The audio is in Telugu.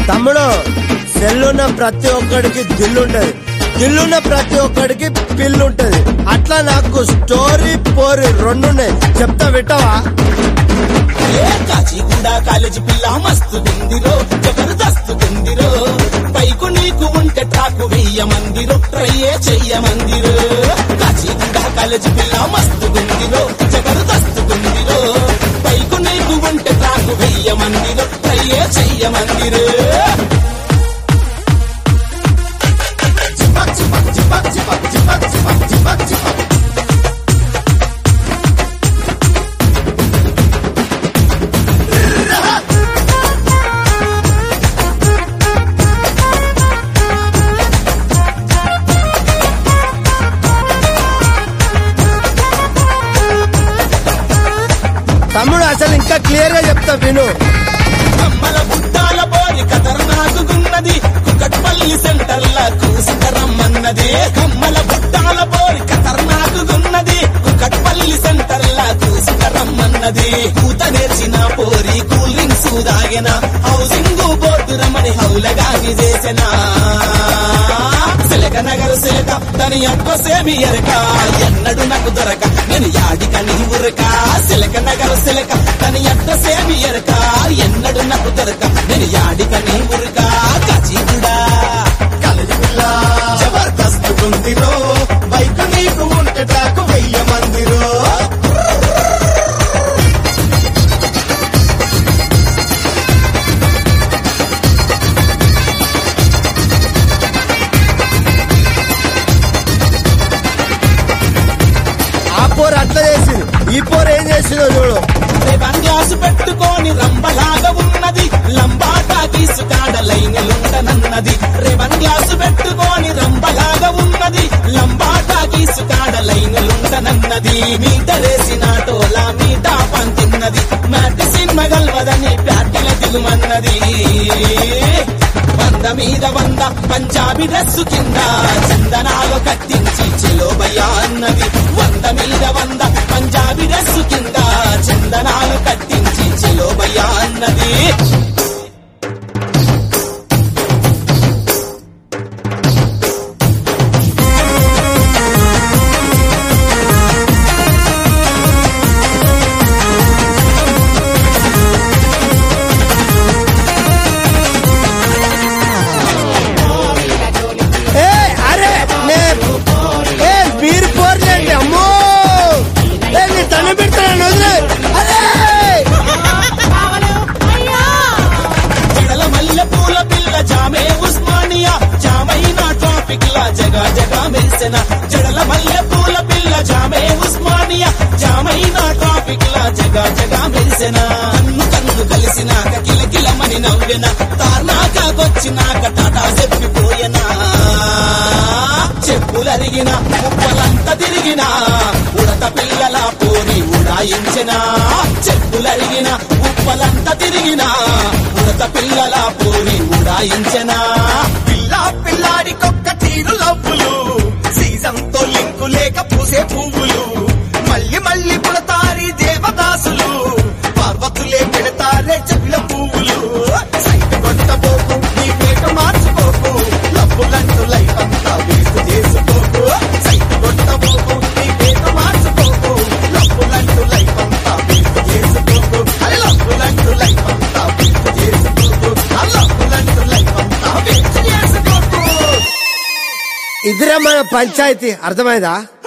తమ్ముడు సెల్లున్న ప్రతి ఒక్కడికి దిల్లుంటది దిల్లున్న ప్రతి ఒక్కడికి పిల్లుంటది అట్లా నాకు స్టోరీ పోరి రెండున్నాయి చెప్తా వింటావా ఏ కాచిగూడ కాలేజీ పిల్ల మస్తు గుందిరో జబర్దస్త్ గుందిరో బైకు నీకు ఉంటే ట్రాకు వెయ్య మందిరో ట్రయ్యే చెయ్య మందిరో కాచిగూడ కాలేజీ పిల్ల మస్తు గుందిరో జబర్దస్త్ గుందిరో బైకు నీకు ఉంటే ట్రాకు వెయ్య మందిరో ట్రయ్యే చెయ్య మందిరో చిపక్ చిపక్ చిపక్ చిపక్ చిపక్ చిపక్ చిపక్ చిపక్ తమ్ముడు అసలు ఇంకా క్లియర్ గా చెప్తా విను కమ్మల బుట్టాల బోరి ఖతర్నాకున్నది కుకట్పల్లి సెంటర్ లా కూసుకరమ్మన్నది కమ్మల బుట్టాల బోరి ఖతర్నాకున్నది కుకట్పల్లి సెంటర్ లా కూసుకరమ్మన్నది కూత నేర్చిన పోరి కూల్ డ్రింక్స్ దాగిన హౌసింగ్ బోర్డు రమణి హౌలగాని చేసిన సిలక నగరు సిలక తని అక్క సేమి ఎరక ఎన్నడు నాకు దొరక నేను యాడిక నీ ఉరక సిలక నగరు సిలక తని అక్క సేమి ఎరక ఎన్నడు నాకు దొరక నేను యాడిక నీ ఉరక కచిగుడా కలజ పిల్ల జబర్దస్త్ గుందిరో బైక్ నీకు ఉంటే ట్రాకు వెయ్య మందిరో ఆ పోరు అట్లా చేసింది ఈ పోరు ఏం చేసిందో చూడు రేవన్ గ్లాసు పెట్టుకొని రంబలాగా ఉన్నది లంబాట తీసుకాడ లైన్లుండనన్నది రేవన్ గ్లాసు పెట్టుకొని రంబలాగా ఉన్నది లంబాట తీసుకాడ లైన్లుండనన్నది మీటరేసిన టోలా మీటా పంతిన్నది మ్యాటి సినిమా గల్వదని ప్యాటిల దిగుమన్నది వంద మీద వంద పంజాబీ డ్రెస్సు కింద చందనాలు కట్టించి చెలోబయ్యా అన్నది వంద మీద వంద పంజాబీ డ్రెస్సు కింద చందనాలు కట్టించి చెలోబయ్యా అన్నది ఏ అరే నే ఏ మీరు పోర్లేండి అమ్మో ఏ నీ తను పెడతాను వదిలే అరే జడల మల్లె పూల పిల్ల జామే ఉస్మానియా జామైన ట్రాఫిక్ లా జగా జగా మెరిసెన జడల మల్లె పూల పిల్ల జామే ఉస్మానియా జామైన ట్రాఫిక్ లా జగా జగా మెరిసెన కన్ను కన్ను కలిసినాక కిలకిలమని నవ్వెన తార్నాకొచ్చినాక టాటా చెప్పిపోయెనా చెప్పులరిగిన ముప్పలంతా తిరిగిన ఉడత పిల్లల పోరి ఉడాయించిన చెప్పులరిగిన ఉప్పలంతా తిరిగిన ఉడత పిల్లల పోరి ఉడాయించిన పిల్ల పిల్లాడికొక్క తీరు లవ్వులు సీజన్ తో లింకు లేక పూసే పువ్వులు మళ్ళీ మళ్ళీ పుడతారి దేవదాసులు పార్వతులే పెడతారే చెట్ల పువ్వులు సైట్ కొట్టబోకు నీ పేట మార్చుకోకు లవ్వులంటూ లైఫ్ అంతా వేస్ట్ చేసుకోకు సైట్ కొట్టబోకు నీ పేట మార్చుకోకు లవ్వులంటూ లైఫ్ అంతా వేస్ట్ చేసుకోకు అరే లవ్వులంటూ లైఫ్ అంతా వేస్ట్ చేసుకోకు ఆ లవ్వులంటూ లైఫ్ అంతా వేస్ట్ చేసుకోకు ఇదిరా మన పంచాయతీ అర్థమైందా